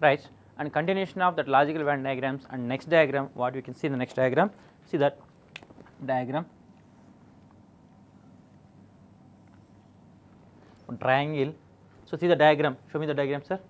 right and continuation of that logical Venn diagrams and next diagram what we can see in the next diagram see that diagram triangle so see the diagram show me the diagram sir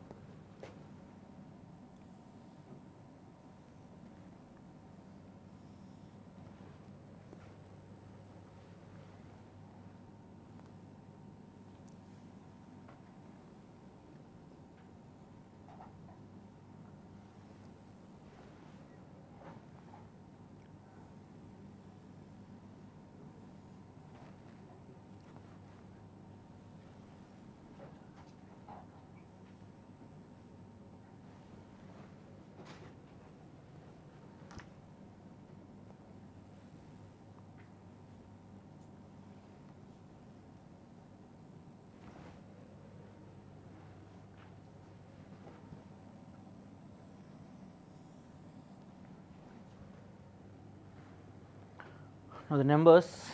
now the numbers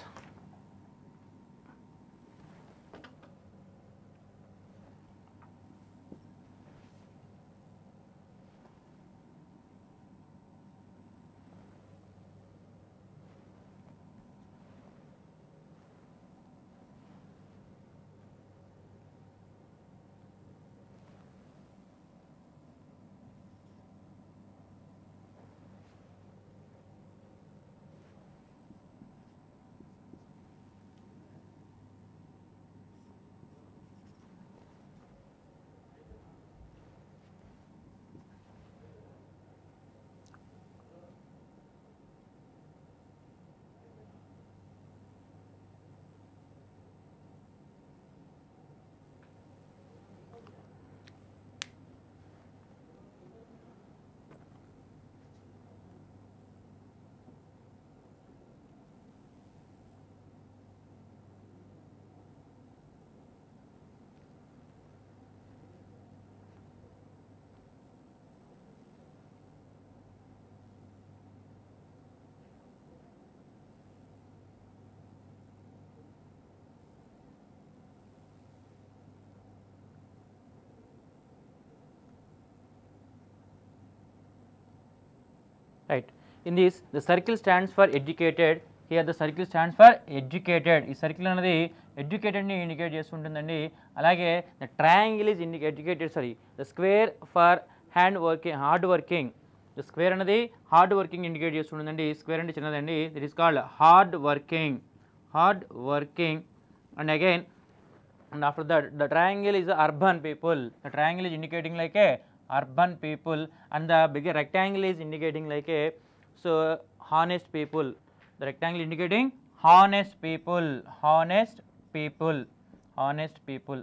right in this the circle stands for educated here the circle stands for educated ఈ circle అనేది ఎడ్యుకేటెడ్ని indicate చేస్తుంటుందండి అలాగే the triangle is ఇండి educated sorry the square for hand working hard working the square అనేది hard working indicate చేస్తుంటుందండి square అంటే చిన్నదండి that is called hard working hard working and again and after that the triangle is urban people the triangle is indicating like a urban people and the bigger rectangle is indicating like a so honest people the rectangle indicating honest people honest people honest people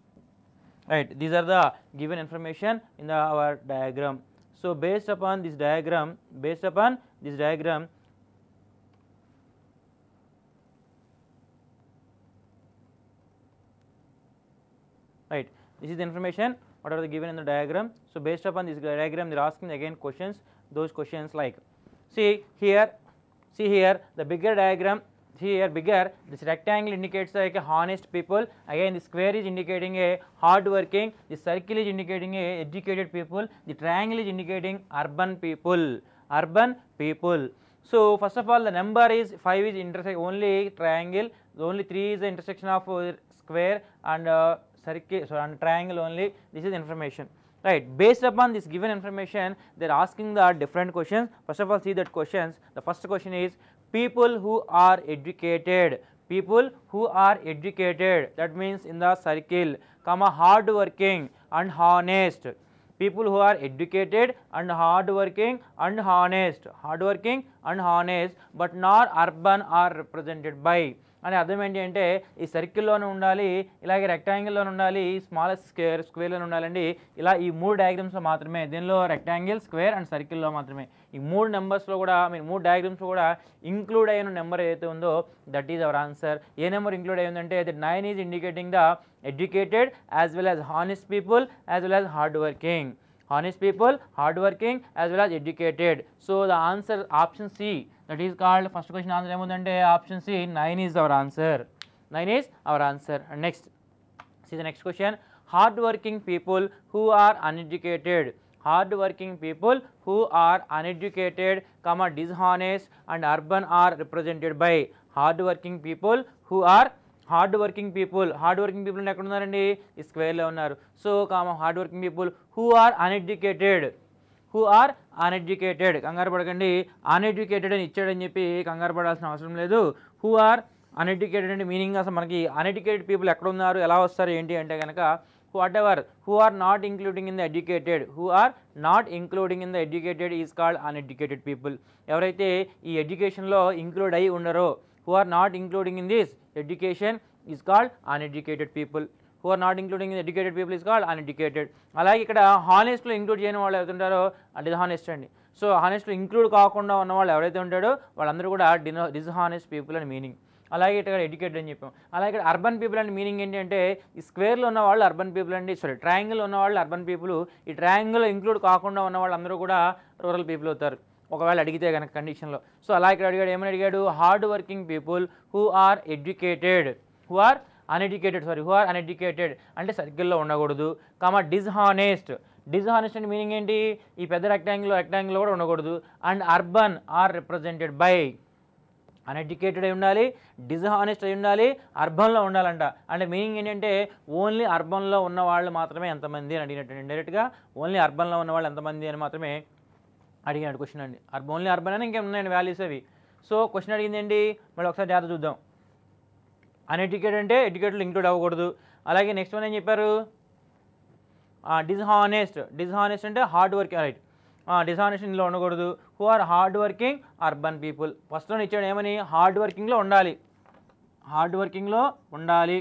right these are the given information in the our diagram so based upon this diagram based upon this diagram right this is the information what are the given in the diagram so based upon this diagram they are asking again questions those questions like see here see here the bigger diagram see here bigger this rectangle indicates like a honest people again the square is indicating a hard working the circle is indicating a educated people the triangle is indicating urban people urban people so first of all the number is 5 is intersect only triangle only 3 is the intersection of uh, square and uh, circle so and triangle only this is information right based upon this given information they are asking the different questions first of all see that questions the first question is people who are educated people who are educated that means in the circle comma hard working and honest people who are educated and hard working and honest hard working and honest but not urban are represented by అని అర్థం ఏంటి అంటే ఈ సర్కిల్లోనే ఉండాలి ఇలాగే రెక్టాంగిల్లోనే ఉండాలి smallest square స్క్వేర్లోనే ఉండాలండి ఇలా ఈ మూడు డయాగ్రామ్స్లో మాత్రమే దీనిలో రెక్టాంగిల్ స్క్వేర్ అండ్ సర్కిల్లో మాత్రమే ఈ మూడు నెంబర్స్లో కూడా మీరు మూడు డయాగ్రామ్స్లో కూడా ఇంక్లూడ్ అయిన నెంబర్ ఏదైతే ఉందో that is our answer a number include అయ్యి ఉందంటే the nine is indicating the educated as well as honest people as well as hard working honest people hard working as well as educated so the answer option c that is called first question answer ఏముందంటే option c 9 is our answer 9 is our answer and next see the next question hard working people who are uneducated hard working people who are uneducated comma dishonest and urban are represented by hard working people who are hard working people hard working people ఎక్కడ ఉన్నారండి ఈ స్క్వేర్లో ఉన్నారు so comma hard working people who are uneducated who are uneducated కంగారు పడకండి uneducated అని ఇచ్చాడని చెప్పి కంగారు పడాల్సిన అవసరం లేదు హూ ఆర్ అన్ఎడ్యుకేటెడ్ అంటే మీనింగ్ అసలు మనకి అన్ఎడ్యుకేటెడ్ పీపుల్ ఎక్కడ ఉన్నారు ఎలా వస్తారు ఏంటి అంటే కనుక whatever who are not including in the educated who are not including in the educated is called uneducated people ఎవరైతే ఈ ఎడ్యుకేషన్లో ఇంక్లూడ్ అయి ఉండరో who are not including in this education is called uneducated people who are not including in educated people is called uneducated అలాగే ఇక్కడ హానెస్ట్లో include చేయని వాళ్ళు ఎవరుంటారో డిస్హానెస్ట్ అండి సో హానెస్ట్లో ఇంక్లూడ్ కాకుండా ఉన్న వాళ్ళు ఎవరైతే ఉంటాడో వాళ్ళందరూ కూడా డినో డిస్హానెస్ట్ పీపుల్ అని మీనింగ్ అలాగే ఇక్కడ ఎడ్యుకేటెడ్ అని చెప్పాం అలాగే ఇక్కడ అర్బన్ పీపుల్ అండ్ మీనింగ్ ఏంటి అంటే ఈ స్క్వేర్లో ఉన్న వాళ్ళు అర్బన్ పీపుల్ అండి సారీ ట్రయాంగిల్ ఉన్న వాళ్ళు అర్బన్ పీపుల్ ఈ ట్రయాంగిల్ ఇంక్లూడ్ కాకుండా ఉన్న వాళ్ళందరూ కూడా రూరల్ పీపుల్ అవుతారు ఒకవేళ అడిగితే కనుక కండిషన్లో సో అలా ఇక్కడ అడిగాడు ఏమని అడిగాడు hard working people who are educated who are uneducated sorry who are uneducated అంటే సర్కిల్లో ఉండకూడదు కామా డిస్హానెస్ట్ డిస్హానెస్ట్ అంటే మీనింగ్ ఏంటి ఈ పెద్ద రెక్టాంగిల్ రెక్టాంగిల్ కూడా ఉండకూడదు and urban are represented by uneducated అయి ఉండాలి డిస్హానెస్ట్ అయి ఉండాలి అర్బన్లో ఉండాలంట అంటే మీనింగ్ ఏంటంటే ఓన్లీ అర్బన్లో ఉన్న వాళ్ళు మాత్రమే ఎంతమంది అని అడిగినట్టు డైరెక్ట్గా ఓన్లీ అర్బన్లో ఉన్న వాళ్ళు ఎంతమంది అని మాత్రమే అడిగినాడు క్వశ్చన్ అండి అర్బన్ ఓన్లీ అర్బన్ అని ఇంకేం ఉన్నాయండి వాల్యూస్ అవి సో క్వశ్చన్ అడిగింది ఏంటి మళ్ళీ ఒకసారి జాగ్రత్త చూద్దాం అన్ఎడ్యుకేటెడ్ అంటే ఎడ్యుకేటెడ్ ఇంక్లూడ్ అవ్వకూడదు అలాగే నెక్స్ట్ వన్ ఏం చెప్పారు డిస్హానెస్ట్ డిస్హానెస్ట్ అంటే హార్డ్ వర్కింగ్ రైట్ డిస్హానెస్ట్ ఇందులో ఉండకూడదు who are hard working urban people ఫస్ట్లో ఇచ్చాడు ఏమని హార్డ్ వర్కింగ్లో ఉండాలి హార్డ్ వర్కింగ్లో ఉండాలి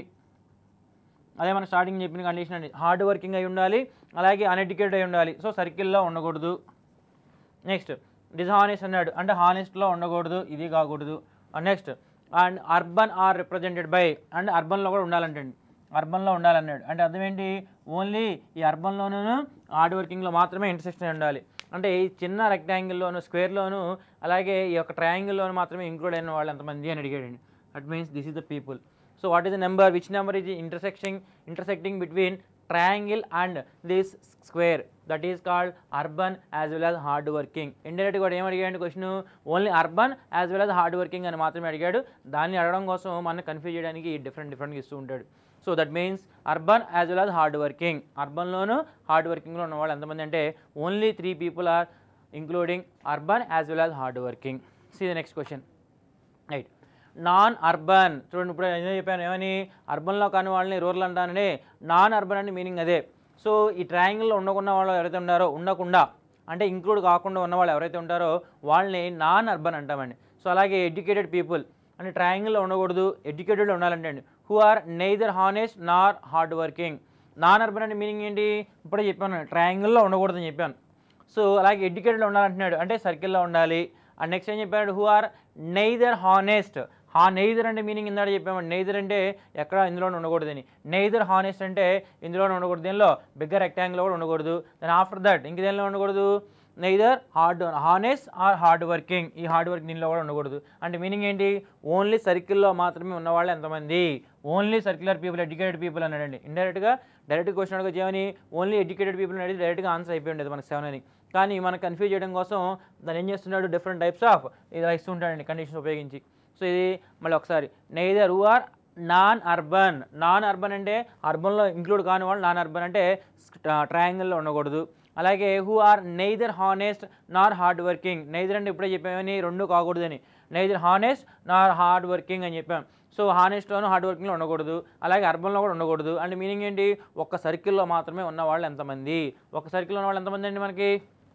అదే మన స్టార్టింగ్ చెప్పిన కండిషన్ అండి హార్డ్ వర్కింగ్ అయి ఉండాలి అలాగే అన్ఎడ్యుకేటెడ్ అయి ఉండాలి సో సర్కిల్లో ఉండకూడదు నెక్స్ట్ డిస్హానెస్ట్ అన్నాడు అంటే హానెస్ట్లో ఉండకూడదు ఇది కాకూడదు next and urban are represented by and అర్బన్లో కూడా ఉండాలంటండి అర్బన్లో ఉండాలన్నాడు అంటే అర్థం ఏంటి ఓన్లీ ఈ అర్బన్లోనూ హార్డ్ వర్కింగ్లో మాత్రమే ఇంటర్సెక్షన్ ఉండాలి అంటే ఈ చిన్న రెక్టాంగిల్లోను స్క్వేర్లోను అలాగే ఈ యొక్క ట్రయాంగిల్లోను మాత్రమే ఇంక్లూడ్ అయిన వాళ్ళు ఎంతమంది అని అడిగాడండి that means this is the people so what is the number which number is intersecting intersecting between triangle and this square that is called urban as well as hard working indirect కూడా ఏం అడిగాడు question only urban as well as hard working అని మాత్రమే అడిగాడు దాన్ని అడగడం కోసం మన కన్ఫ్యూజ్ చేయడానికి డిఫరెంట్ డిఫరెంట్గా ఇస్తూ ఉంటాడు so that means urban as well as hard working అర్బన్లోను హార్డ్ వర్కింగ్లో ఉన్న వాళ్ళు ఎంతమంది అంటే only three people are including urban as well as hard working see the next question right non urban చూడండి ఇప్పుడు ఏదో చెప్పాను ఏమని అర్బన్లో కాని వాళ్ళని రూరల్ అంటానని నాన్ అర్బన్ అని మీనింగ్ అదే సో ఈ ట్రయాంగిల్లో ఉండకుండా వాళ్ళు ఎవరైతే ఉన్నారో ఉండకుండా అంటే ఇంక్లూడ్ కాకుండా ఉన్న వాళ్ళు ఎవరైతే ఉంటారో వాళ్ళని నాన్ అర్బన్ అంటామండి సో అలాగే ఎడ్యుకేటెడ్ పీపుల్ అంటే ట్రయాంగిల్లో ఉండకూడదు ఎడ్యుకేటెడ్ ఉండాలంటే అండి who are neither honest nor hard working non urban అంటే మీనింగ్ ఏంటి ఇప్పుడే చెప్పాను ట్రయాంగిల్లో ఉండకూడదని చెప్పాను సో అలాగే ఎడ్యుకేటెడ్ ఉండాలంటున్నాడు అంటే సర్కిల్లో ఉండాలి అండ్ నెక్స్ట్ ఏం చెప్పాడు హూ ఆర్ నెయిదర్ హానెస్ట్ హా నెయిదర్ అంటే మీనింగ్ ఇందాక చెప్పామండి నెయిదర్ అంటే ఎక్కడ ఇందులో ఉండకూడదని నెయిదర్ హానెస్ట్ అంటే ఇందులో ఉండకూడదు దీనిలో బిగ్గర్ రెక్టాంగిల్ కూడా ఉండకూడదు దాని ఆఫ్టర్ దట్ ఇంక దేనిలో ఉండకూడదు neither hard honest or hard working ఈ హార్డ్ వర్క్ దీనిలో కూడా ఉండకూడదు అంటే మీనింగ్ ఏంటి ఓన్లీ సర్కిల్లో మాత్రమే ఉన్నవాళ్ళు ఎంతమంది only circular people educated people అన్నాడండి ఇండైరెక్ట్గా డైరెక్ట్ క్వశ్చన్ అడగచ్చు ఏమని ఓన్లీ ఎడ్యుకేటెడ్ పీపుల్ అనేది డైరెక్ట్గా ఆన్సర్ అయిపోయి ఉండేది మనకు సెవెన్ అని కానీ మనకు కన్ఫ్యూజ్ చేయడం కోసం దాన్ని ఏం చేస్తున్నాడు డిఫరెంట్ టైప్స్ ఆఫ్ ఇలా ఇస్తుంటాడండి కండిషన్స్ ఉపయోగించి సో ఇది మళ్ళీ ఒకసారి neither who are non urban non urban అంటే అర్బన్లో ఇంక్లూడ్ కాని వాళ్ళు నాన్ అర్బన్ అంటే ట్రయాంగిల్లో ఉండకూడదు అలాగే who are neither honest nor hard working neither అంటే ఇప్పుడే చెప్పామని రెండు కాకూడదని neither honest nor hard working అని చెప్పాం సో హానెస్ట్లోను హార్డ్ వర్కింగ్లో ఉండకూడదు అలాగే అర్బన్లో కూడా ఉండకూడదు అంటే మీనింగ్ ఏంటి ఒక్క సర్కిల్లో మాత్రమే ఉన్న వాళ్ళు ఎంతమంది ఒక సర్కిల్లో ఉన్న వాళ్ళు ఎంతమంది అండి మనకి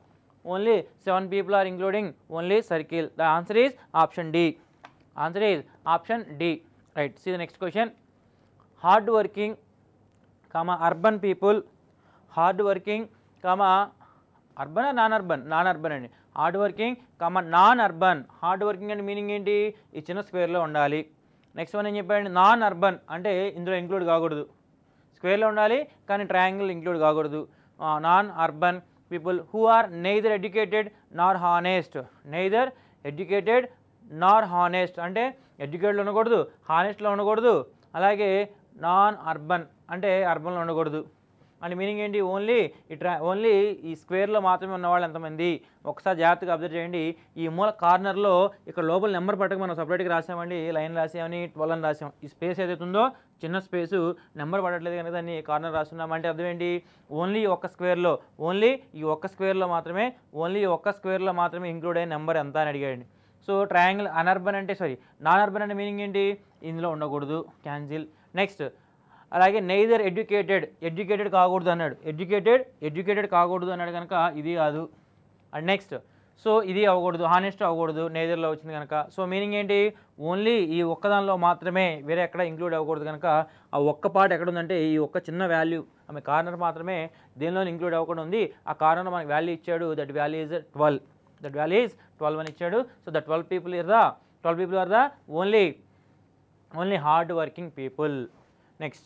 only seven people are including only circle the answer is option D answer is option D right see the next question hard working comma urban people hard working comma urban non urban non urban అండి hard working comma non urban hard working అంటే meaning ఏంటి ఈ చిన్న స్క్వేర్లో ఉండాలి next one ఏం చెప్పాడు non urban అంటే ఇందులో ఇంక్లూడ్ కాకూడదు స్క్వేర్లో ఉండాలి కానీ ట్రయాంగిల్ ఇంక్లూడ్ కాకూడదు non urban people who are neither educated nor honest neither educated nor honest అంటే ఎడ్యుకేటెడ్లో ఉండకూడదు హానెస్ట్లో ఉండకూడదు అలాగే నాన్ అర్బన్ అంటే అర్బన్లో ఉండకూడదు అండ్ మీనింగ్ ఏంటి ఓన్లీ ఈ ట్రా ఓన్లీ ఈ స్క్వేర్లో మాత్రమే ఉన్నవాళ్ళు ఎంతమంది ఒకసారి జాగ్రత్తగా అబ్జర్వ్ చేయండి ఈ మూల కార్నర్లో ఇక్కడ లోపల నెంబర్ పట్టక మనం సపరేట్గా రాసామండి లైన్ రాసామని ట్వెల్వ్ అని రాసాం ఈ స్పేస్ ఏదైతే ఉందో చిన్న స్పేసు నెంబర్ పడట్లేదు కనుక దాన్ని కార్నర్ రాస్తున్నాం అంటే అర్థం ఏంటి ఓన్లీ ఒక్క స్క్వేర్లో ఓన్లీ ఈ ఒక్క స్క్వేర్లో మాత్రమే ఓన్లీ ఒక్క స్క్వేర్లో మాత్రమే ఇంక్లూడ్ అయిన నెంబర్ ఎంత అని అడిగాడండి సో ట్రయాంగిల్ అనర్బన్ అంటే సారీ నాన్ అర్బన్ అంటే మీనింగ్ ఏంటి ఇందులో ఉండకూడదు క్యాన్సిల్ నెక్స్ట్ అలాగే నెయిదర్ ఎడ్యుకేటెడ్ ఎడ్యుకేటెడ్ కాకూడదు అన్నాడు ఎడ్యుకేటెడ్ ఎడ్యుకేటెడ్ కాకూడదు అన్నాడు కనుక ఇది కాదు అండ్ నెక్స్ట్ సో ఇది అవ్వకూడదు హానెస్ట్ అవ్వకూడదు నేదర్లో వచ్చింది కనుక సో మీనింగ్ ఏంటి ఓన్లీ ఈ ఒక్క దానిలో మాత్రమే వేరే ఎక్కడ ఇంక్లూడ్ అవ్వకూడదు కనుక ఆ ఒక్క పార్ట్ ఎక్కడ ఉందంటే ఈ ఒక్క చిన్న వాల్యూ ఆమె కార్నర్ మాత్రమే దేనిలో ఇంక్లూడ్ అవ్వకుండా ఉంది ఆ కార్నర్ మనకి వాల్యూ ఇచ్చాడు that value is twelve that value is twelve అని ఇచ్చాడు so the twelve people are the twelve people are the only only hard working people next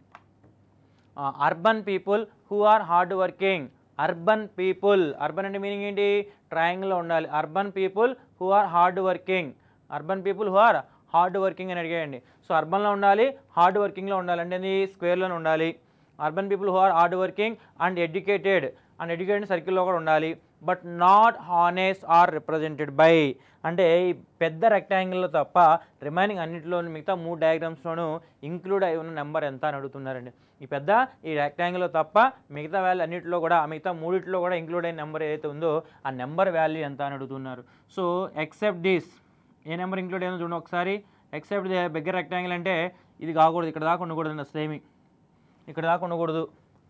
urban people who are hard working urban people urban అంటే meaning ఏంటి ట్రయాంగిల్లో ఉండాలి urban people who are hard working urban people who are hard working అని అడిగాయండి so అర్బన్లో ఉండాలి hard వర్కింగ్లో ఉండాలి అంటే ఇది స్క్వేర్లోనే ఉండాలి urban people who are hard working and educated and educated సర్కిల్లో కూడా ఉండాలి but not honest are represented by అంటే ఈ పెద్ద రెక్టాంగిల్లో తప్ప రిమైనింగ్ అన్నింటిలో మిగతా మూడు డయాగ్రామ్స్లోనూ ఇంక్లూడ్ అయి ఉన్న నెంబర్ ఎంత అని అడుగుతున్నారండి ఈ పెద్ద ఈ రెక్టాంగిల్లో తప్ప మిగతా వాల్యూ అన్నింటిలో కూడా ఆ మిగతా మూడిట్లో కూడా ఇంక్లూడ్ అయిన నెంబర్ ఏదైతే ఉందో ఆ నెంబర్ వాల్యూ ఎంత అని అడుగుతున్నారు so except this a number include అయిందో చూడండి ఒకసారి ఎక్సెప్ట్ ది బిగ్గర్ రెక్టాంగిల్ అంటే ఇది కాకూడదు ఇక్కడ దాకా ఉండకూడదు అసలు ఏమి ఇక్కడ దాకా ఉండకూడదు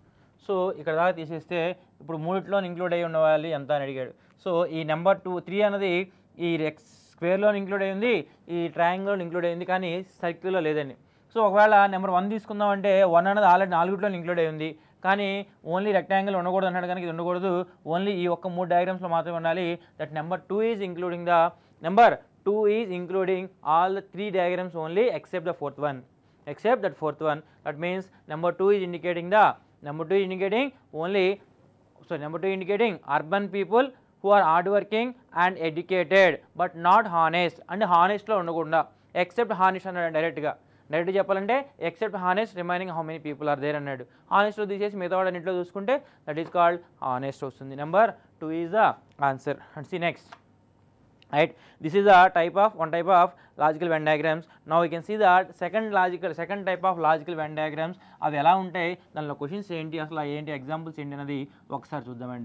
సో ఇక్కడ దాకా తీసేస్తే ఇప్పుడు మూడిట్లో ఇంక్లూడ్ అయ్యి ఉన్నవాళ్ళు ఎంత అని అడిగాడు సో ఈ నెంబర్ టూ త్రీ అన్నది ఈ రెక్స్ స్క్వేర్లో ఇంక్లూడ్ అయ్యింది ఈ ట్రయాంగిల్లో ఇంక్లూడ్ అయ్యింది కానీ సర్కిల్లో లేదండి సో ఒకవేళ నెంబర్ వన్ తీసుకుందాం అంటే వన్ అనేది ఆల్రెడీ నాలుగుట్లో ఇంక్లూడ్ అయ్యింది కానీ ఓన్లీ రెక్టాంగిల్ ఉండకూడదు అన్నాడు కనుక ఇది ఉండకూడదు ఓన్లీ ఈ ఒక్క మూడు డయాగ్రామ్స్లో మాత్రమే ఉండాలి that number two is including the number two is including all the three diagrams only except the fourth one except that fourth one that means number 2 is indicating the number 2 is indicating only so number 2 indicating urban people who are hardworking and educated but not honest and honest లో ఉండకుండా except honest అన్నాడు డైరెక్ట్గా direct చెప్పాలంటే except honest remaining how many people are there అన్నాడు హానెస్ట్లో తీసేసి మిగతా వాడు అన్నింటిలో చూసుకుంటే దట్ ఈస్ కాల్డ్ హానెస్ట్ వస్తుంది number two is the answer and see next right this is a type of one type of logical venn diagrams now we can see that second logical second type of logical venn diagrams అవి ఎలా ఉంటాయి దానిలో questions ఏంటి అసలు ఆ ఏంటి examples ఏంటి అనేది ఒకసారి చూద్దామండి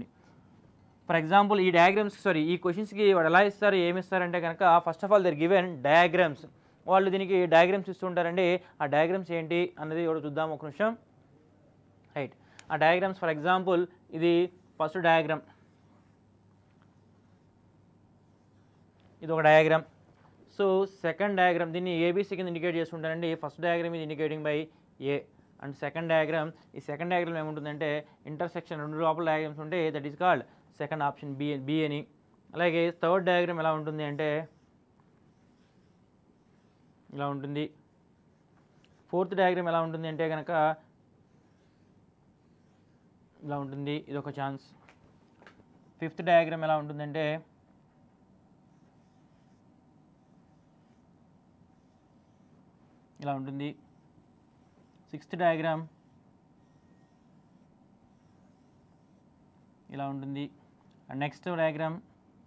ఫర్ ఎగ్జాంపుల్ ఈ డయాగ్రామ్స్ సారీ ఈ క్వశ్చన్స్కి వాడు ఎలా ఇస్తారు ఏమి ఇస్తారంటే కనుక first of all the given diagrams వాళ్ళు దీనికి డయాగ్రామ్స్ ఇస్తుంటారండి ఆ డయాగ్రామ్స్ ఏంటి అన్నది కూడా చూద్దాం ఒక నిమిషం రైట్ ఆ డయాగ్రామ్స్ ఫర్ ఎగ్జాంపుల్ ఇది ఫస్ట్ డయాగ్రామ్ ఇది ఒక డయాగ్రామ్ సో సెకండ్ డయాగ్రామ్ దీన్ని ఏబీసీ కింద ఇండికేట్ చేస్తుంటానండి ఫస్ట్ డయాగ్రామ్ ఇది indicating by A and second diagram ఈ సెకండ్ డయాగ్రామ్ ఏముంటుందంటే ఇంటర్సెక్షన్ రెండు లోపల డయాగ్రామ్స్ ఉంటే that is called second option B B అని అలాగే థర్డ్ డయాగ్రామ్ ఎలా ఉంటుంది అంటే ఇలా ఉంటుంది ఫోర్త్ డయాగ్రామ్ ఎలా ఉంటుంది అంటే కనుక ఇలా ఉంటుంది ఇది ఒక ఛాన్స్ ఫిఫ్త్ డయాగ్రామ్ ఎలా ఉంటుందంటే ఇలా ఉంటుంది సిక్స్త్ డయాగ్రామ్ ఇలా ఉంటుంది అండ్ నెక్స్ట్ డయాగ్రామ్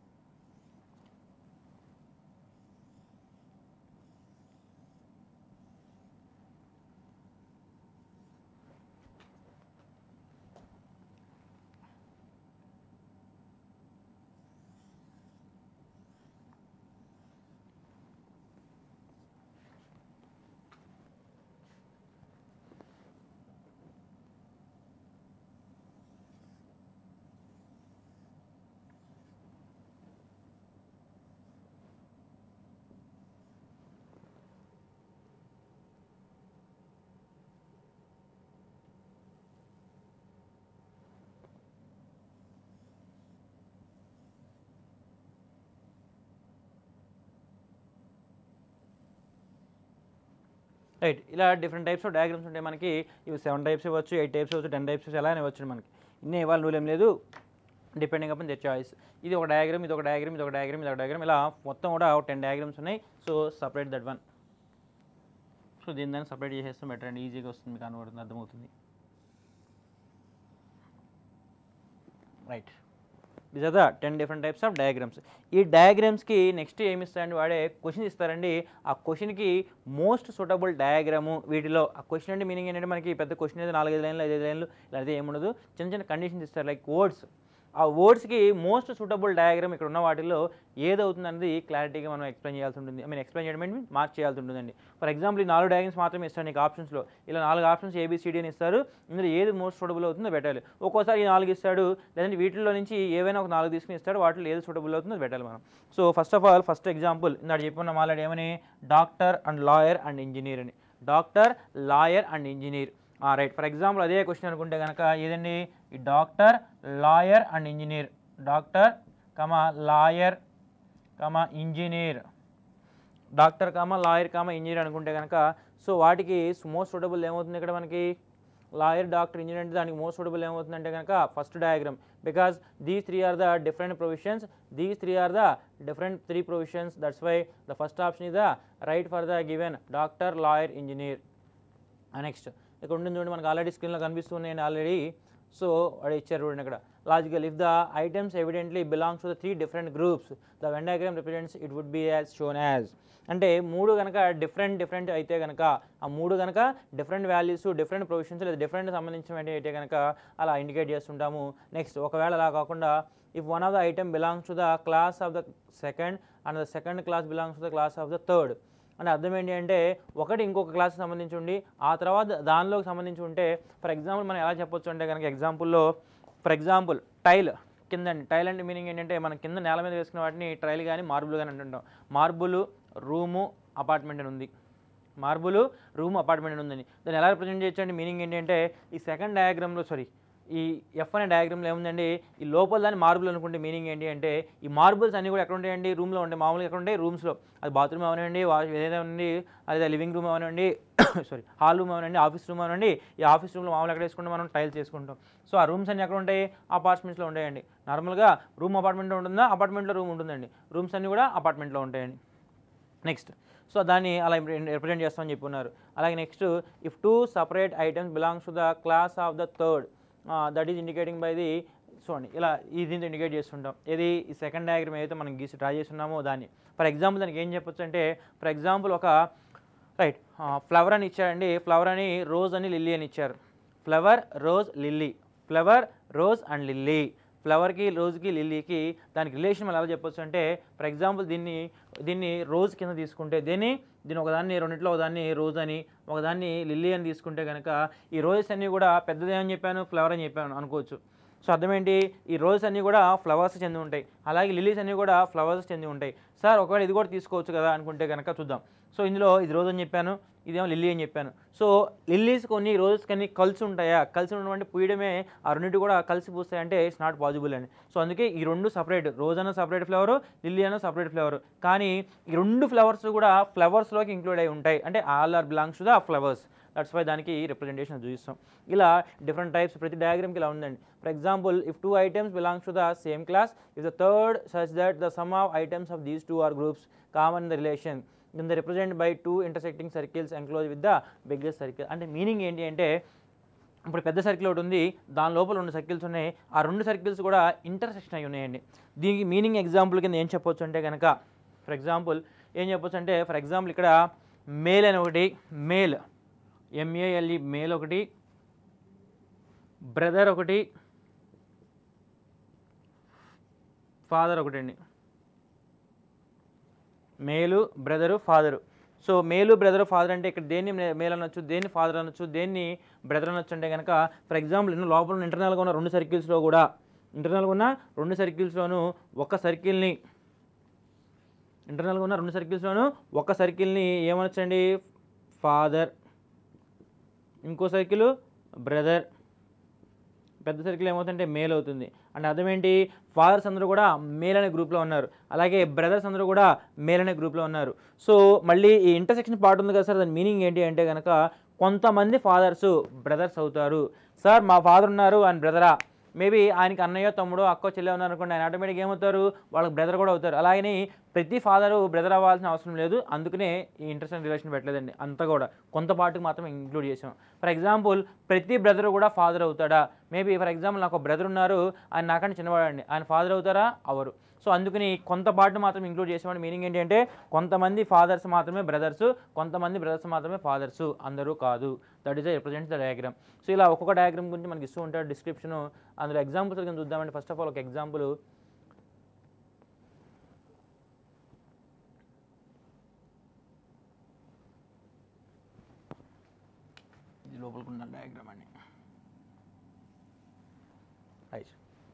రైట్ ఇలా డిఫరెంట్ టైప్స్ ఆఫ్ డయాగ్రామ్స్ ఉంటాయి మనకి ఇవి సెవెన్ టైప్స్ ఇవ్వచ్చు ఎయిట్ టైప్స్ ఇవ్వచ్చు టెన్ టైప్స్ ఎలా అని ఇవ్వచ్చు మనకి ఇన్ని ఇవ్వాలి రూల్ ఏం లేదు డిపెండింగ్ అపాన్ దర్ చాయిస్ ఇది ఒక డయాగ్రామ్ ఇది ఒక డయాగ్రామ్ ఇది ఒక డయాగ్రామ్ ఇది ఒక డయాగ్రామ్ ఇలా మొత్తం కూడా టెన్ డయాగ్రామ్స్ ఉన్నాయి so separate that one so దీని దాన్ని సపరేట్ చేసేస్తే బెటర్ అండి ఈజీగా వస్తుంది మీకు కనబడుతుంది అర్థమవుతుంది right these are the ten different types of diagrams ఈ డయాగ్రామ్స్కి నెక్స్ట్ ఏమి ఇస్తారండి వాడే క్వశ్చన్ ఇస్తారండి ఆ క్వశ్చన్కి మోస్ట్ సూటబుల్ డయాగ్రాము వీటిలో ఆ క్వశ్చన్ అంటే మీనింగ్ ఏంటంటే మనకి పెద్ద క్వశ్చన్ అయితే నాలుగైదు లైన్లు ఐదు లైన్లు ఇలా అయితే ఏముండదు చిన్న చిన్న కండిషన్స్ ఇస్తారు లైక్ వర్డ్స్ ఆ వర్డ్స్కి మోస్ట్ సూటబుల్ డయాగ్రామ్ ఇక్కడ ఉన్న వాటిలో ఏదవుతుంది అనేది క్లారిటీగా మనం ఎక్స్ప్లెయిన్ చేయాల్సి ఉంటుంది ఐ మీన్ ఎక్స్ప్లెయిన్ చేయడం మీన్ మార్క్ చేయాల్సి ఉంటుందండి ఫర్ ఎగ్జాంపుల్ ఈ నాలుగు డయాగ్రామ్స్ మాత్రమే ఇస్తాను నీకు ఆప్షన్స్లో ఇలా నాలుగు ఆప్షన్స్ ఏబిసిడి అని ఇస్తారు ఇందులో ఏది మోస్ట్ సూటబుల్ అవుతుందో పెట్టాలి ఒక్కోసారి ఈ నాలుగు ఇస్తాడు లేదంటే వీటిలో నుంచి ఏవైనా ఒక నాలుగు తీసుకుని ఇస్తాడు వాటిలో ఏది సూటబుల్ అవుతుందో అది పెట్టాలి మనం so first of all first example ఇందాక చెప్పుకున్నాం ఆల్రెడీ ఏమని doctor and lawyer and engineer అని doctor lawyer and engineer right for example అదే క్వశ్చన్ అనుకుంటే కనుక ఏదండి ఈ doctor lawyer and engineer doctor comma lawyer comma engineer doctor comma lawyer comma engineer అనుకుంటే కనుక సో వాటికి మోస్ట్ సూటబుల్ ఏమవుతుంది ఇక్కడ మనకి లాయర్ డాక్టర్ ఇంజనీర్ అంటే దానికి మోస్ట్ సూటబుల్ ఏమవుతుందంటే కనుక first diagram because these three are the different provisions these three are the different three provisions that's why the first option is the right for the given doctor lawyer engineer next ఇక్కడ ఉంటుంది చూడండి మనకు already స్క్రీన్లో కనిపిస్తున్నాయండి already so వాడు ఇచ్చారు చూడండి ఇక్కడ logical if the items evidently belongs to the three different groups the when diagram represents it would be as shown as అంటే మూడు కనుక డిఫరెంట్ డిఫరెంట్ అయితే కనుక ఆ మూడు కనుక డిఫరెంట్ వాల్యూస్ డిఫరెంట్ ప్రొవిషన్స్ లేదా డిఫరెంట్ సంబంధించినవి అయితే కనుక అలా ఇండికేట్ చేస్తుంటాము నెక్స్ట్ ఒకవేళ అలా కాకుండా if one of the item belongs to the class of the second and the second class belongs to the class of the third అంటే అర్థం ఏంటి అంటే ఒకటి ఇంకొక క్లాస్ సంబంధించి ఉండి ఆ తర్వాత దానిలోకి సంబంధించి ఉంటే ఫర్ ఎగ్జాంపుల్ మనం ఎలా చెప్పొచ్చు అంటే కనుక ఎగ్జాంపుల్లో ఫర్ ఎగ్జాంపుల్ టైల్ కిందండి టైల్ అంటే మీనింగ్ ఏంటంటే మనం కింద నేల మీద వేసుకున్న వాటిని ట్రైల్ కానీ మార్బుల్ కానీ అంటుంటాం మార్బుల్ రూము అపార్ట్మెంట్ అని ఉంది మార్బుల్ రూమ్ అపార్ట్మెంట్ అని ఉందండి దాన్ని ఎలా రిప్రజెంట్ చేయొచ్చు అంటే మీనింగ్ ఏంటంటే ఈ సెకండ్ డయాగ్రామ్లో సారీ ఈ ఎఫ్ అనే డయాగ్రామ్లో ఏముందండి ఈ లోపల దాన్ని మార్బుల్ అనుకుంటే మీనింగ్ ఏంటి అంటే ఈ మార్బుల్స్ అన్ని కూడా ఎక్కడ ఉంటాయండి రూమ్లో ఉంటాయి మామూలుగా ఎక్కడ ఉంటాయి రూమ్స్లో అది బాత్రూమ్ అవనండి వా ఏదైనా ఉండి అదే లివింగ్ రూమ్ అవనండి సారీ హాల్ రూమ్ అవనండి ఆఫీస్ రూమ్ అవనండి ఈ ఆఫీస్ రూమ్లో మామూలు ఎక్కడ వేసుకుంటే మనం టైల్స్ చేసుకుంటాం సో ఆ రూమ్స్ అన్ని ఎక్కడ ఉంటాయి అపార్ట్మెంట్స్లో ఉంటాయండి నార్మల్గా రూమ్ అపార్ట్మెంట్లో ఉంటుందా అపార్ట్మెంట్లో రూమ్ ఉంటుందండి రూమ్స్ అన్ని కూడా అపార్ట్మెంట్లో ఉంటాయండి నెక్స్ట్ సో దాన్ని అలా రిప్రజెంట్ చేస్తామని చెప్పున్నారు అలాగే next if two separate items belongs to the class of the third that is indicating by the చూడండి ఇలా ఈ దీంతో ఇండికేట్ చేస్తుంటాం ఏది ఈ సెకండ్ డయాగ్రామ్ ఏదైతే మనం గీసి డ్రా చేస్తున్నామో దాన్ని ఫర్ ఎగ్జాంపుల్ దానికి ఏం చెప్పొచ్చు అంటే ఫర్ ఎగ్జాంపుల్ ఒక రైట్ ఫ్లవర్ అని ఇచ్చారండి ఫ్లవర్ అని రోజ్ అని లిల్లీ అని ఇచ్చారు flower rose lily flower rose and lily ఫ్లవర్కి రోజుకి లిల్లీకి దానికి రిలేషన్ మనం ఎలా చెప్పొచ్చు అంటే ఫర్ ఎగ్జాంపుల్ దీన్ని దీన్ని రోజ్ కింద తీసుకుంటే దీన్ని దీని ఒకదాన్ని రెండింటిలో ఒకదాన్ని రోజ్ అని ఒకదాన్ని లిల్లీ అని తీసుకుంటే కనుక ఈ రోజెస్ అన్నీ కూడా పెద్దది అని చెప్పాను ఫ్లవర్ అని చెప్పాను అనుకోవచ్చు సో అర్థం ఏంటి ఈ రోజెస్ అన్నీ కూడా ఫ్లవర్స్ చెంది ఉంటాయి అలాగే లిలీస్ అన్నీ కూడా ఫ్లవర్స్ చెంది ఉంటాయి సార్ ఒకవేళ ఇది కూడా తీసుకోవచ్చు కదా అనుకుంటే కనుక చూద్దాం సో ఇందులో ఇది రోజ్ అని చెప్పాను ఇదేమో లిల్లీ అని చెప్పాను సో లిల్లీస్ కొన్ని రోజెస్ కొన్ని కలిసి ఉంటాయా కలిసి ఉన్నటువంటి పూయడమే ఆ రెండింటి కూడా కలిసి పూస్తాయి అంటే ఇట్స్ నాట్ పాసిబుల్ అని సో అందుకే ఈ రెండు సపరేట్ రోజ్ అన్న సపరేట్ ఫ్లేవర్ లిల్లీ అన్న సపరేట్ ఫ్లేవర్ కానీ ఈ రెండు ఫ్లవర్స్ కూడా ఫ్లవర్స్లోకి ఇంక్లూడ్ అయి ఉంటాయి అంటే all are belongs to the flowers that's why దానికి రిప్రజెంటేషన్ చూపిస్తాం ఇలా డిఫరెంట్ టైప్స్ ప్రతి డయాగ్రామ్కి ఇలా ఉందండి for example if two items belongs to the same class if the third such that the sum of items of these two are groups common the relation in the represent by two intersecting circles enclose with the biggest circle అంటే meaning ఏంటి అంటే ఇప్పుడు పెద్ద circle ఒకటి ఉంది దాని లోపల రెండు సర్కిల్స్ ఉన్నాయి ఆ రెండు సర్కిల్స్ కూడా ఇంటర్సెక్షన్ అయి ఉన్నాయండి దీనికి మీనింగ్ ఎగ్జాంపుల్ కింద ఏం చెప్పొచ్చు అంటే కనుక ఫర్ ఎగ్జాంపుల్ ఏం చెప్పొచ్చు అంటే ఫర్ ఎగ్జాంపుల్ ఇక్కడ మేల్ అని ఒకటి మేల్ ఎంఏఎల్ఈ మేల్ ఒకటి బ్రదర్ ఒకటి ఫాదర్ ఒకటండి male brother father so male brother father అంటే ఇక్కడ దేన్ని మే- మేల్ అనొచ్చు దేన్ని ఫాదర్ అనొచ్చు దేన్ని బ్రదర్ అనొచ్చు అంటే కనుక ఫర్ ఎగ్జాంపుల్ ఇನ್ನು లోపల ఉన్న ఇంటర్నల్గా ఉన్న రెండు సర్కిల్స్లో కూడా ఇంటర్నల్గా ఉన్న రెండు సర్కిల్స్లోనూ ఒక సర్కిల్ని ఇంటర్నల్గా ఉన్న రెండు సర్కిల్స్లోనూ ఒక సర్కిల్ని ఏమనొచ్చండి ఫాదర్ ఇంకో సర్కిల్ బ్రదర్ పెద్ద సర్కిల్ ఏమవుతుందంటే మేల్ అవుతుంది అంటే అర్థం ఏంటి ఫాదర్స్ అందరూ కూడా మేల్ అనే గ్రూప్లో ఉన్నారు అలాగే బ్రదర్స్ అందరూ కూడా మేల్ అనే గ్రూప్లో ఉన్నారు సో మళ్ళీ ఈ ఇంటర్సెక్షన్ పార్ట్ ఉంది కదా సార్ దాని మీనింగ్ ఏంటి అంటే కనుక కొంతమంది ఫాదర్స్ బ్రదర్స్ అవుతారు సార్ మా ఫాదర్ ఉన్నారు అండ్ బ్రదరా మేబీ ఆయనకి అన్నయ్య తమ్ముడు అక్క చెల్లె ఉన్నారనుకోండి ఆయన ఆటోమేటిక్గా ఏమవుతారు వాళ్ళకి బ్రదర్ కూడా అవుతారు అలాగని ప్రతి ఫాదరు బ్రదర్ అవ్వాల్సిన అవసరం లేదు అందుకనే ఈ ఇంట్రెస్ట్ అండ్ రిలేషన్ పెట్టలేదండి అంతా కూడా కొంత పాటుకు మాత్రం ఇంక్లూడ్ చేసాం ఫర్ ఎగ్జాంపుల్ ప్రతి బ్రదర్ కూడా ఫాదర్ అవుతాడా మేబీ ఫర్ ఎగ్జాంపుల్ నాకు ఒక బ్రదర్ ఉన్నారు ఆయన నాకంటే చిన్నవాడండి ఆయన ఫాదర్ అవుతారా అవరు సో అందుకని కొంత పార్ట్ మాత్రం ఇంక్లూడ్ చేసామని మీనింగ్ ఏంటంటే కొంతమంది ఫాదర్స్ మాత్రమే బ్రదర్స్ కొంతమంది బ్రదర్స్ మాత్రమే ఫాదర్స్ అందరూ కాదు that is represents the diagram so ఇలా ఒక్కొక్క డయాగ్రామ్ గురించి మనకి ఇస్తూ ఉంటాడు డిస్క్రిప్షన్ అందులో ఎగ్జాంపుల్స్ కింద చూద్దామండి ఫస్ట్ ఆఫ్ ఆల్ ఒక ఎగ్జాంపుల్ ఇది లోపలికి డయాగ్రామ్ అండి right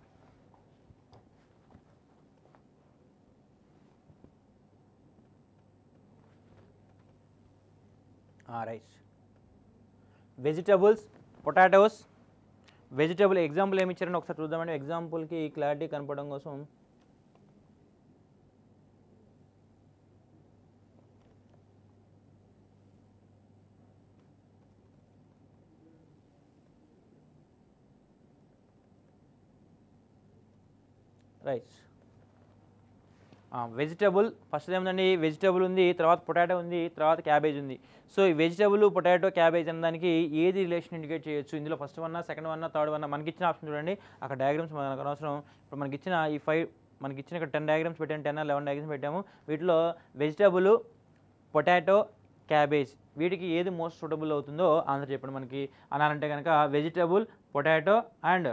right vegetables potatoes vegetable example ఏమి ఇచ్చారని ఒకసారి చూద్దామండి ఎగ్జాంపుల్కి క్లారిటీ కనపడడం కోసం రైట్ వెజిటబుల్ ఫస్ట్ ఏముందండి వెజిటబుల్ ఉంది తర్వాత పొటాటో ఉంది తర్వాత క్యాబేజ్ ఉంది సో ఈ వెజిటబుల్ పొటాటో క్యాబేజ్ అనే దానికి ఏది రిలేషన్ ఇండికేట్ చేయొచ్చు ఇందులో first one second one third one మనకి ఇచ్చిన ఆప్షన్ చూడండి అక్కడ డయాగ్రామ్స్ మనకు అనవసరం ఇప్పుడు మనకి ఇచ్చిన ఈ ఫైవ్ మనకి ఇచ్చిన ఇక్కడ టెన్ డయాగ్రామ్స్ పెట్టాము టెన్ లెవెన్ డయాగ్రామ్స్ పెట్టాము వీటిలో వెజిటబుల్ పొటాటో క్యాబేజ్ వీటికి ఏది మోస్ట్ సూటబుల్ అవుతుందో ఆన్సర్ చెప్పండి మనకి అనాలంటే కనుక వెజిటబుల్ పొటాటో అండ్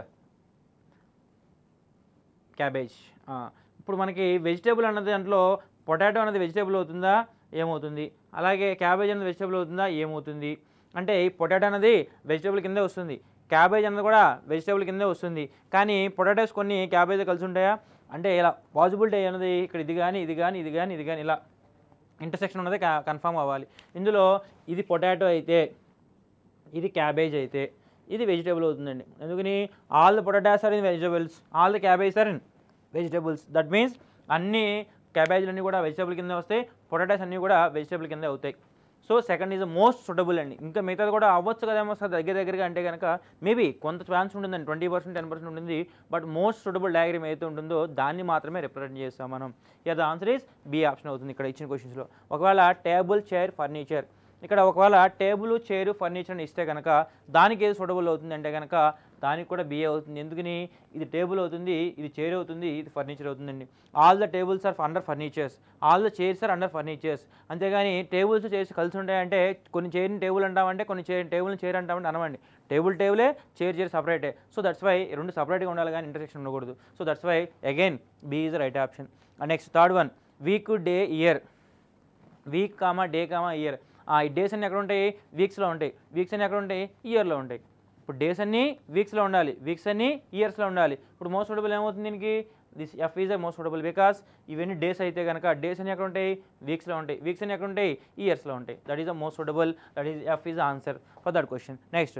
క్యాబేజ్ ఆ, ఇప్పుడు మనకి వెజిటేబుల్ అన్నది దాంట్లో పొటాటో అనేది వెజిటేబుల్ అవుతుందా ఏమవుతుంది అలాగే క్యాబేజ్ అనేది వెజిటేబుల్ అవుతుందా ఏమవుతుంది అంటే ఈ పొటాటో అనేది వెజిటేబుల్ కిందే వస్తుంది క్యాబేజ్ అన్నది కూడా వెజిటేబుల్ కిందే వస్తుంది కానీ పొటాటోస్ కొన్ని క్యాబేజ్ కలిసి ఉంటాయా అంటే ఇలా పాసిబిలిటీ అన్నది ఇక్కడ ఇది కానీ ఇది కానీ ఇది కానీ ఇది కానీ ఇలా ఇంటర్సెక్షన్ ఉన్నది కన్ఫామ్ అవ్వాలి ఇందులో ఇది పొటాటో అయితే ఇది క్యాబేజ్ అయితే ఇది వెజిటేబుల్ అవుతుందండి ఎందుకని all the potatoes are in vegetables all the cabbage are in vegetables that means అన్ని క్యాబేజీలు అన్నీ కూడా వెజిటబుల్ కింద వస్తాయి పొటాటాస్ అన్నీ కూడా వెజిటబుల్ కింద అవుతాయి so second is most suitable అండి ఇంకా మిగతాది కూడా అవ్వచ్చు కదేమో సార్ దగ్గర దగ్గరగా అంటే కనుక మేబీ కొంత ఛాన్స్ ఉంటుందండి ట్వంటీ పర్సెంట్ టెన్ పర్సెంట్ ఉంటుంది బట్ మోస్ట్ సూటబుల్ డయాగ్రామ్ ఏదైతే ఉంటుందో దాన్ని మాత్రమే రిప్రజెంట్ చేస్తాం మనం yeah the answer is B option అవుతుంది ఇక్కడ ఇచ్చిన క్వశ్చన్స్లో ఒకవేళ టేబుల్ చైర్ ఫర్నిచర్ ఇక్కడ ఒకవేళ టేబుల్ చైరు ఫర్నిచర్ని ఇస్తే కనుక దానికి ఏది సూటబుల్ అవుతుంది అంటే కనుక దానికి కూడా బిఏ అవుతుంది ఎందుకని ఇది టేబుల్ అవుతుంది ఇది చైర్ అవుతుంది ఇది ఫర్నిచర్ అవుతుందండి all the tables are under furnitures all the chairs are under furnitures అంతేగాని టేబుల్స్ చైర్స్ కలిసి ఉంటాయంటే కొన్ని చైర్ని టేబుల్ అంటామంటే కొన్ని చైర్ టేబుల్ని చైర్ అంటామంటే అనమండి టేబుల్ టేబులే చైర్ చైర్ సపరేటే సో దట్స్ వై రెండు సపరేట్గా ఉండాలి కానీ ఇంటర్సెక్షన్ ఉండకూడదు so that's why again B is right option next third one week day year week comma day comma year ఈ డేస్ అన్ని ఎక్కడ ఉంటాయి వీక్స్లో ఉంటాయి వీక్స్ అన్ని ఎక్కడ ఉంటాయి ఇయర్లో ఉంటాయి ఇప్పుడు డేస్ అన్ని వీక్స్లో ఉండాలి వీక్స్ అన్ని ఇయర్స్లో ఉండాలి ఇప్పుడు మోస్ట్ సూటబుల్ ఏమవుతుంది దీనికి this F is most suitable because ఇవన్నీ డేస్ అయితే కనుక డేస్ అన్ని ఎక్కడ ఉంటాయి వీక్స్లో ఉంటాయి వీక్స్ అన్ని ఎక్కడ ఉంటాయి ఇయర్స్లో ఉంటాయి that is the most suitable that is F is answer for that question next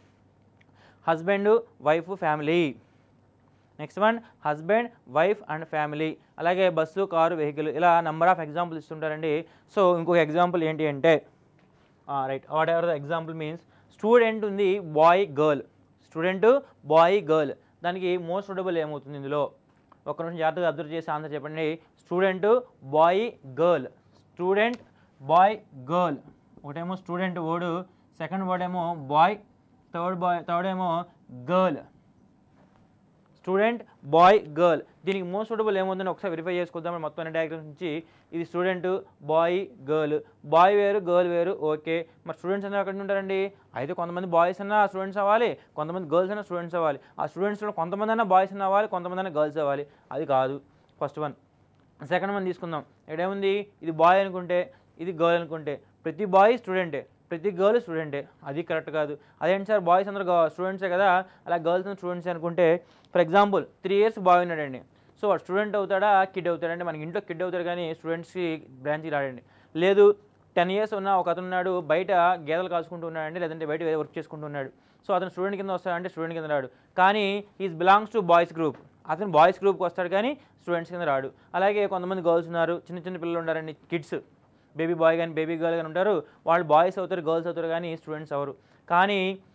husband wife family next one husband wife and family అలాగే బస్సు కారు వెహికల్ ఇలా నెంబర్ ఆఫ్ ఎగ్జాంపుల్ ఇస్తుంటారండి సో ఇంకొక example ఏంటి అంటే right whatever the example means student ఉంది boy girl student boy girl దానికి most suitable ఏమవుతుంది ఇందులో ఒక నిమిషం జాగ్రత్తగా అబ్జర్వ్ చేసి ఆన్సర్ చెప్పండి student boy girl student boy girl ఒకటేమో స్టూడెంట్ వర్డ్ సెకండ్ వర్డ్ ఏమో బాయ్ థర్డ్ బాయ్ థర్డ్ ఏమో గర్ల్ స్టూడెంట్ బాయ్ గర్ల్ దీనికి మోస్ట్ సూటబుల్ ఏముందని ఒకసారి వెరిఫై చేసుకుందాం మొత్తం అన్ని డయాగ్రామ్స్ నుంచి ఇది స్టూడెంట్ బాయ్ గర్ల్ బాయ్ వేరు గర్ల్ వేరు ఓకే మరి స్టూడెంట్స్ అందరూ ఎక్కడ ఉంటారండి అయితే కొంతమంది బాయ్స్ అన్నా స్టూడెంట్స్ అవ్వాలి కొంతమంది గర్ల్స్ అయినా స్టూడెంట్స్ అవ్వాలి ఆ స్టూడెంట్స్లో కొంతమంది అయినా బాయ్స్ అన్నా అవ్వాలి కొంతమంది అయినా గర్ల్స్ అవ్వాలి అది కాదు ఫస్ట్ వన్ సెకండ్ వన్ తీసుకుందాం ఇక్కడేముంది ఇది బాయ్ అనుకుంటే ఇది గర్ల్ అనుకుంటే ప్రతి బాయ్ స్టూడెంటే ప్రతి గర్ల్ స్టూడెంటే అది కరెక్ట్ కాదు అదేంటి సార్ బాయ్స్ అందరూ స్టూడెంట్సే కదా అలా గర్ల్స్ స్టూడెంట్స్ అనుకుంటే for example three years boy ఉన్నాడండి సో వాడు స్టూడెంట్ అవుతాడా కిడ్ అవుతాడంటే మనకి ఇంట్లో కిడ్ అవుతాడు కానీ స్టూడెంట్స్కి బ్రాంచ్కి రాడండి లేదు టెన్ ఇయర్స్ ఉన్న ఒక అతను ఉన్నాడు బయట గేదెలు కాసుకుంటూ ఉన్నాడండి లేదంటే బయట వేరే వర్క్ చేసుకుంటూ ఉన్నాడు సో అతను స్టూడెంట్ కింద వస్తాడంటే స్టూడెంట్ కింద రాడు కానీ is belongs to boys group అతను బాయ్స్ గ్రూప్కి వస్తాడు కానీ స్టూడెంట్స్ కింద రాడు అలాగే కొంతమంది గర్ల్స్ ఉన్నారు చిన్న చిన్న పిల్లలు ఉన్నారండి కిడ్స్ బేబీ బాయ్ కానీ బేబీ గర్ల్ కానీ ఉంటారు వాళ్ళు బాయ్స్ అవుతారు గర్ల్స్ అవుతారు కానీ స్టూడెంట్స్ అవరు కానీ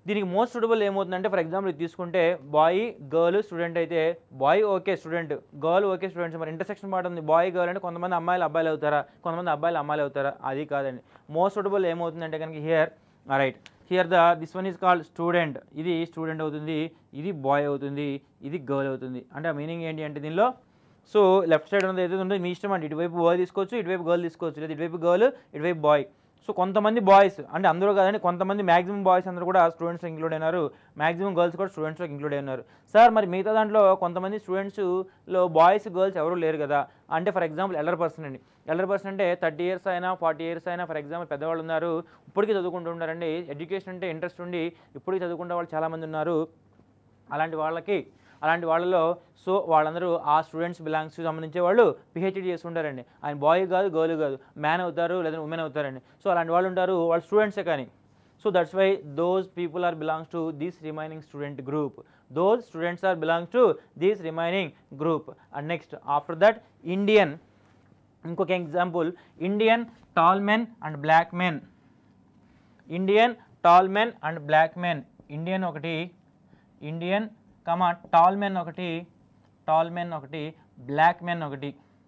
దీనికి మోస్ట్ సూటబుల్ ఏమవుతుందంటే ఫర్ ఎగ్జాంపుల్ ఇది తీసుకుంటే బాయ్ గర్ల్ స్టూడెంట్ అయితే boy okay student girl okay students మరి ఇంటర్సెక్షన్ పార్ట్ ఉంది బాయ్ గర్ల్ అంటే కొంతమంది అమ్మాయిలు అబ్బాయిలు అవుతారా కొంతమంది అబ్బాయిలు అమ్మాయిలు అవుతారా అది కాదండి మోస్ట్ సూటబుల్ ఏమవుతుందంటే కనుక here right here the this one is called student ఇది స్టూడెంట్ అవుతుంది ఇది బాయ్ అవుతుంది ఇది గర్ల్ అవుతుంది అంటే ఆ మీనింగ్ ఏంటి అంటే దీనిలో సో లెఫ్ట్ సైడ్ ఉన్నది ఏదైతే ఉందో మీ ఇష్టం అండి ఇటువైపు బాయ్ తీసుకోవచ్చు ఇటువైపు గర్ల్ తీసుకోవచ్చు లేదా ఇటువైపు గర్ల్ ఇటువైపు బాయ్ సో కొంతమంది బాయ్స్ అంటే అందరూ కాదండి కొంతమంది మ్యాక్సిమం బాయ్స్ అందరూ కూడా స్టూడెంట్స్ ఇంక్లూడ్ అయినారు మ్యాక్సిమం గర్ల్స్ కూడా స్టూడెంట్స్లో ఇంక్లూడ్ అయినారు సార్ మరి మిగతా దాంట్లో కొంతమంది స్టూడెంట్స్లో బాయ్స్ గర్ల్స్ ఎవరు లేరు కదా అంటే ఫర్ ఎగ్జాంపుల్ ఎల్డర్ పర్సన్ అండి ఎల్డర్ పర్సన్ అంటే థర్టీ ఇయర్స్ అయినా ఫార్టీ ఇయర్స్ అయినా ఫర్ ఎగ్జాంపుల్ పెద్దవాళ్ళు ఉన్నారు ఇప్పటికీ చదువుకుంటూ ఉన్నారండి ఎడ్యుకేషన్ అంటే ఇంట్రెస్ట్ ఉండి ఇప్పటికీ చదువుకునే వాళ్ళు చాలామంది ఉన్నారు అలాంటి వాళ్ళకి అలాంటి వాళ్ళలో సో వాళ్ళందరూ ఆ స్టూడెంట్స్ బిలాంగ్స్ సంబంధించే వాళ్ళు పిహెచ్డీ చేసి ఉంటారండి ఆయన బాయ్ కాదు గర్ల్ కాదు మ్యాన్ అవుతారు లేదా ఉమెన్ అవుతారండి సో అలాంటి వాళ్ళు ఉంటారు వాళ్ళు స్టూడెంట్సే కానీ so that's why those people are belongs to this remaining student group those students are belongs to this remaining group and next after that Indian ఇంకొక example Indian tall men and black men Indian tall men and black men Indian ఒకటి Indian comma tall men ఒకటి tall men ఒకటి black men ఒకటి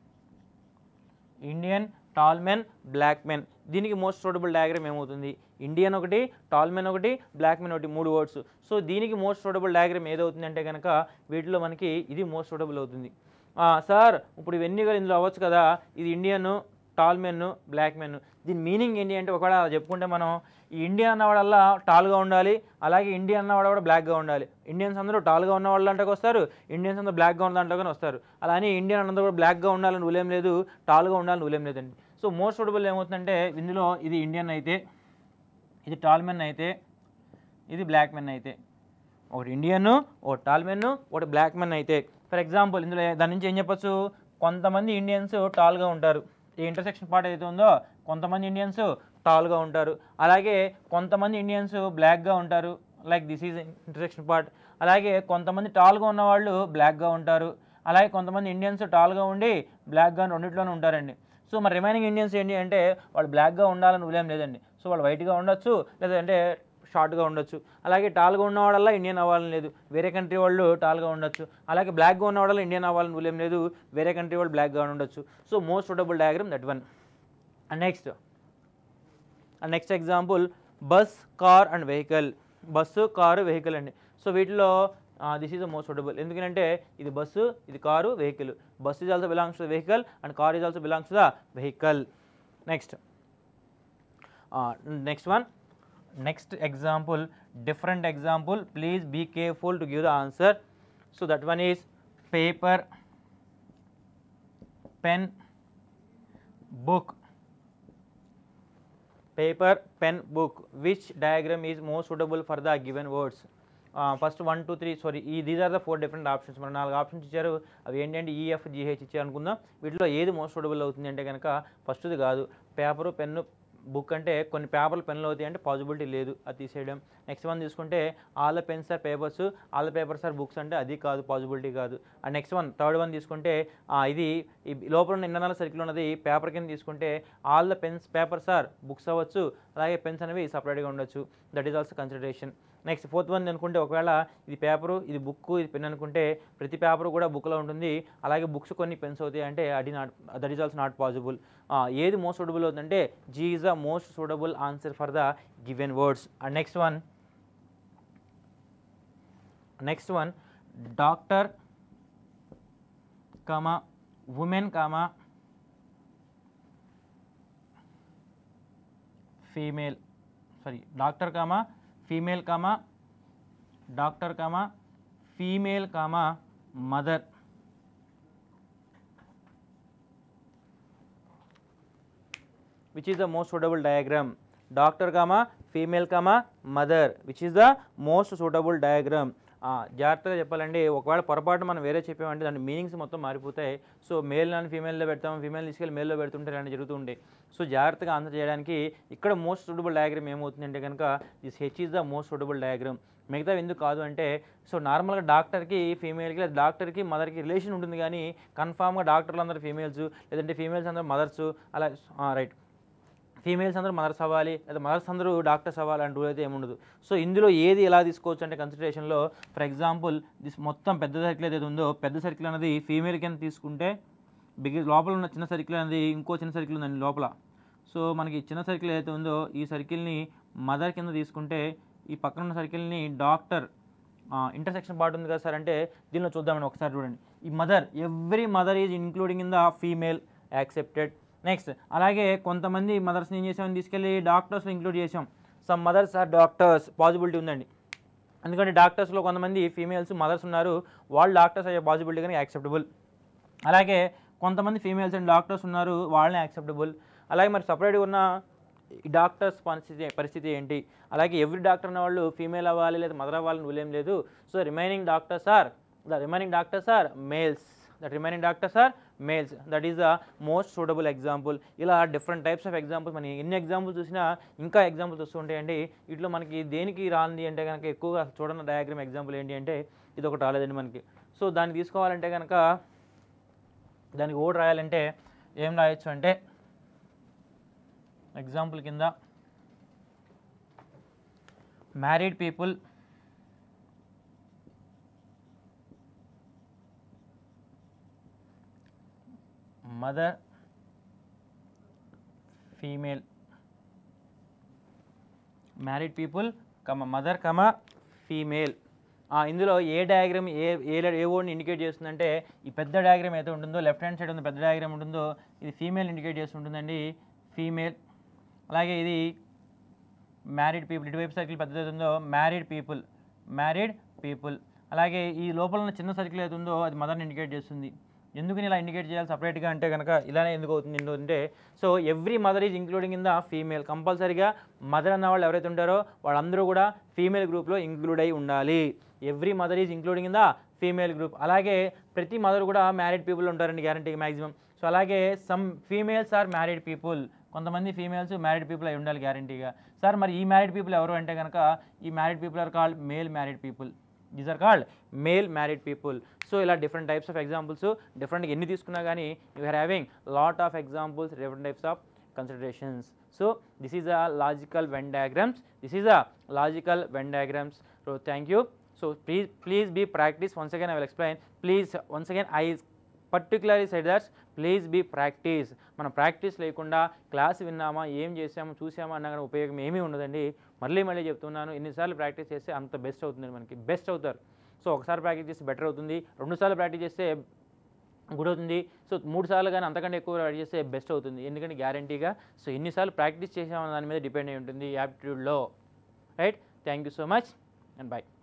Indian tall men black men దీనికి most suitable diagram ఏమవుతుంది Indian ఒకటి tall men ఒకటి black men ఒకటి మూడు వర్డ్స్ సో దీనికి మోస్ట్ సూటబుల్ డయాగ్రామ్ ఏదవుతుంది అంటే కనుక వీటిలో మనకి ఇది మోస్ట్ సూటబుల్ అవుతుంది ఆ, సార్ ఇప్పుడు ఇవన్నీ కూడా ఇందులో అవ్వచ్చు కదా ఇది Indian tall men black men దీని మీనింగ్ ఏంటి అంటే ఒకవేళ అలా చెప్పుకుంటే మనం ఈ ఇండియన్ అన్నవాడల్లా టాల్గా ఉండాలి అలాగే ఇండియన్ అన్నవాడు కూడా బ్లాక్గా ఉండాలి ఇండియన్స్ అందరూ టాల్గా ఉన్న వాళ్ళ దాంట్లోకి వస్తారు ఇండియన్స్ అందరూ బ్లాక్గా ఉన్న దాంట్లోకి వస్తారు అలా అని ఇండియన్ అందరూ కూడా బ్లాక్గా ఉండాలని రూలేం లేదు టాల్గా ఉండాలని రూలేం లేదండి సో మోస్ట్ సూటబుల్ ఏమవుతుందంటే ఇందులో ఇది ఇండియన్ అయితే ఇది టాల్ మెన్ అయితే ఇది బ్లాక్ మెన్ అయితే ఒకటి ఇండియన్ ఒకటి టాల్ మెన్ ఒకటి బ్లాక్ మెన్ అయితే ఫర్ ఎగ్జాంపుల్ ఇందులో దాని నుంచి ఏం చెప్పొచ్చు కొంతమంది ఇండియన్స్ టాల్గా ఉంటారు ఈ ఇంటర్సెక్షన్ పార్ట్ ఏదైతే ఉందో కొంతమంది ఇండియన్స్ టాల్గా ఉంటారు అలాగే కొంతమంది ఇండియన్స్ బ్లాక్గా ఉంటారు like this is intersection part అలాగే కొంతమంది టాల్గా ఉన్న వాళ్ళు బ్లాక్గా ఉంటారు అలాగే కొంతమంది ఇండియన్స్ టాల్గా ఉండి బ్లాక్గా రెండిట్లోనే ఉంటారండి సో మరి రిమైనింగ్ ఇండియన్స్ ఏంటి అంటే వాళ్ళు బ్లాక్గా ఉండాలని ఉలేం లేదండి సో వాళ్ళు వైట్గా ఉండొచ్చు లేదంటే షార్ట్గా ఉండొచ్చు అలాగే టాల్గా ఉన్నవాడల్లా ఇండియన్ అవ్వాలని లేదు వేరే కంట్రీ వాళ్ళు టాల్గా ఉండొచ్చు అలాగే బ్లాక్గా ఉన్నవాడల్లా ఇండియన్ అవ్వాలని ఉలేం లేదు వేరే కంట్రీ వాళ్ళు బ్లాక్గా ఉండొచ్చు so most suitable diagram that one and next and next example bus car and vehicle bus car vehicle అండి సో వీటిలో this is the most suitable ఎందుకంటే ఇది బస్సు ఇది car vehicle bus is also belongs to vehicle and car is also belongs to the vehicle next next one next example different example please be careful to give the answer so that one is paper pen book paper pen book which diagram is most suitable for the given words first one two three sorry ఈ these are the four different options మనం నాలుగు options ఇచ్చారు అవి ఏంటంటే EF GH ఇచ్చారు అనుకుందాం వీటిలో ఏది మోస్ట్ సూటబుల్ అవుతుంది అంటే కనుక ఫస్ట్ది కాదు పేపరు పెన్ను బుక్ అంటే కొన్ని పేపర్లు పెన్నులు అవుతాయి అంటే పాసిబిలిటీ లేదు అది తీసేయడం నెక్స్ట్ వన్ తీసుకుంటే all the pens are papers all the papers are books అంటే అది కాదు పాసిబిలిటీ కాదు and next one third one తీసుకుంటే ఆ, ఇది ఈ లోపల ఉన్న ఇంటర్నల్ సర్కిల్ ఉన్నది పేపర్ కింద తీసుకుంటే all the pens papers are books అవ్వచ్చు అలాగే పెన్స్ అనేవి సపరేట్గా ఉండొచ్చు that is also consideration next fourth one అనుకుంటే ఒకవేళ ఇది పేపరు ఇది బుక్ ఇది పెన్ అనుకుంటే ప్రతి పేపర్ కూడా బుక్లో ఉంటుంది అలాగే బుక్స్ కొన్ని పెన్స్ అవుతాయి అంటే అది not that is also not possible ఏది మోస్ట్ సూటబుల్ అవుతుందంటే G is the most suitable answer for the given words and next one next one doctor comma women comma female sorry doctor comma female comma doctor comma female comma mother which is the most suitable diagram doctor comma female comma mother which is the most suitable diagram ఆ, జాగ్రత్తగా చెప్పాలండి ఒకవేళ పొరపాటు మనం వేరే చెప్పామంటే దాని meanings మొత్తం మారిపోతాయి సో మేల్ అని ఫీమేల్లో పెడతాం ఫీమేల్ తీసుకెళ్ళి మేల్లో పెడుతుంటే ఇలాంటి జరుగుతుండే సో జాగ్రత్తగా ఆన్సర్ చేయడానికి ఇక్కడ మోస్ట్ సూటబుల్ డయాగ్రామ్ ఏమవుతుందంటే కనుక this H is the most suitable diagram మిగతా ఎందుకు కాదు అంటే సో నార్మల్గా డాక్టర్కి ఫీమేల్కి లేదా డాక్టర్కి మదర్కి రిలేషన్ ఉంటుంది కానీ కన్ఫామ్గా డాక్టర్లు అందరూ ఫీమేల్స్ లేదంటే ఫీమేల్స్ అందరూ మదర్స్ అలా రైట్ ఫీమేల్స్ అందరూ మదర్స్ అవ్వాలి లేదా మదర్స్ అందరూ డాక్టర్స్ అవ్వాలి అని రూల్ అయితే ఏముండదు సో ఇందులో ఏది ఎలా తీసుకోవచ్చు అంటే కన్సిడరేషన్లో ఫర్ ఎగ్జాంపుల్ దిస్ మొత్తం పెద్ద సర్కిల్ ఏదైతే ఉందో పెద్ద సర్కిల్ అనేది ఫీమేల్ కింద తీసుకుంటే బిగ్ లోపల ఉన్న చిన్న సర్కిల్ అనేది ఇంకో చిన్న సర్కిల్ ఉందండి లోపల సో మనకి చిన్న సర్కిల్ ఏదైతే ఉందో ఈ సర్కిల్ని మదర్ కింద తీసుకుంటే ఈ పక్కన ఉన్న సర్కిల్ని డాక్టర్ ఇంటర్సెక్షన్ పార్ట్ ఉంది కదా సార్ అంటే దీనిలో చూద్దామని ఒకసారి చూడండి ఈ mother every mother is including in the female accepted next అలాగే కొంతమంది మదర్స్ని ఏం చేసామని తీసుకెళ్ళి డాక్టర్స్లో ఇంక్లూడ్ చేసాం some mothers are doctors possibility ఉందండి ఎందుకంటే డాక్టర్స్లో కొంతమంది ఫీమేల్స్ మదర్స్ ఉన్నారు వాళ్ళు డాక్టర్స్ అయ్యే పాసిబిలిటీ కానీ యాక్సెప్టబుల్ అలాగే కొంతమంది ఫీమేల్స్ అండ్ డాక్టర్స్ ఉన్నారు వాళ్ళని యాక్సెప్టబుల్ అలాగే మరి సపరేట్గా ఉన్న ఈ డాక్టర్స్ పరిస్థితి పరిస్థితి ఏంటి అలాగే ఎవ్రీ డాక్టర్ అన్న వాళ్ళు ఫీమేల్ అవ్వాలి లేదా మదర్ అవ్వాలని రూల్ ఏం లేదు so remaining doctors are the remaining doctors are males that remaining doctors are males that is the most suitable example ఇలా డిఫరెంట్ టైప్స్ ఆఫ్ ఎగ్జాంపుల్స్ మనం ఎన్ని ఎగ్జాంపుల్స్ చూసినా ఇంకా ఎగ్జాంపుల్స్ వస్తూ ఉంటాయండి ఇట్లా మనకి దేనికి రాంది అంటే కనుక ఎక్కువగా చూడన్న డయాగ్రామ్ ఎగ్జాంపుల్ ఏంటి అంటే ఇది ఒకటి రాలేదండి మనకి సో దాన్ని తీసుకోవాలంటే కనుక దానికి ఓడ్ రాయాలంటే ఏం రాయొచ్చు అంటే ఎగ్జాంపుల్ కింద married people mother female married people comma mother comma female ఇందులో ఏ డయాగ్రామ్ ఏ ఏ లే- ఏ వర్డ్ని ఇండికేట్ చేస్తుందంటే ఈ పెద్ద డయాగ్రామ్ అయితే ఉంటుందో లెఫ్ట్ హ్యాండ్ సైడ్ ఉన్న పెద్ద డయాగ్రామ్ ఉంటుందో ఇది ఫీమేల్ ఇండికేట్ చేస్తుంటుందండి ఫీమేల్ అలాగే ఇది మ్యారీడ్ పీపుల్ ఇటువైపు సర్కిల్ పెద్దది ఏది ఉందో మ్యారీడ్ పీపుల్ మ్యారీడ్ పీపుల్ అలాగే ఈ లోపల ఉన్న చిన్న సర్కిల్ ఏది ఉందో అది మదర్ని ఇండికేట్ చేస్తుంది ఎందుకు ఇలా ఇండికేట్ చేయాలి సపరేట్గా అంటే కనుక ఇలానే ఎందుకు అవుతుంది ఎందుకంటే so every mother is including in the female కంపల్సరీగా మదర్ అన్న వాళ్ళు ఎవరైతే ఉంటారో వాళ్ళందరూ కూడా ఫీమేల్ గ్రూప్లో ఇంక్లూడ్ అయి ఉండాలి every mother is including in the female group అలాగే ప్రతి మదర్ కూడా మ్యారీడ్ పీపుల్ ఉంటారండి గ్యారంటీ మ్యాక్సిమం సో అలాగే some females are married people కొంతమంది ఫీమేల్స్ మ్యారీడ్ పీపుల్ అయి ఉండాలి గ్యారంటీగా సార్ మరి ఈ మ్యారీడ్ పీపుల్ ఎవరు అంటే కనుక ఈ married people are called male married people these are called male married people so ఇలా different types of examples different ఎన్ని తీసుకున్నా కానీ you are having lot of examples different types of considerations so this is a logical venn diagrams this is a logical venn diagrams so thank you so please please be practice once again i will explain please once again i particularly side that's please be practice మనం practice లేకుండా class విన్నామా ఏం చేసామా చూసామా అన్నా కానీ ఉపయోగం ఏమీ ఉండదండి మళ్ళీ మళ్ళీ చెప్తున్నాను ఎన్నిసార్లు ప్రాక్టీస్ చేస్తే అంత బెస్ట్ అవుతుంది మనకి బెస్ట్ అవుతారు సో ఒకసారి ప్రాక్టీస్ చేస్తే బెటర్ అవుతుంది రెండుసార్లు ప్రాక్టీస్ చేస్తే గుడ్ అవుతుంది సో మూడు సార్లు కానీ అంతకంటే ఎక్కువ రెడీ చేస్తే బెస్ట్ అవుతుంది ఎందుకంటే గ్యారంటీగా సో ఎన్నిసార్లు ప్రాక్టీస్ చేసామన్న దాని మీద డిపెండ్ అయి ఉంటుంది యాప్టిట్యూడ్లో right thank you so much and bye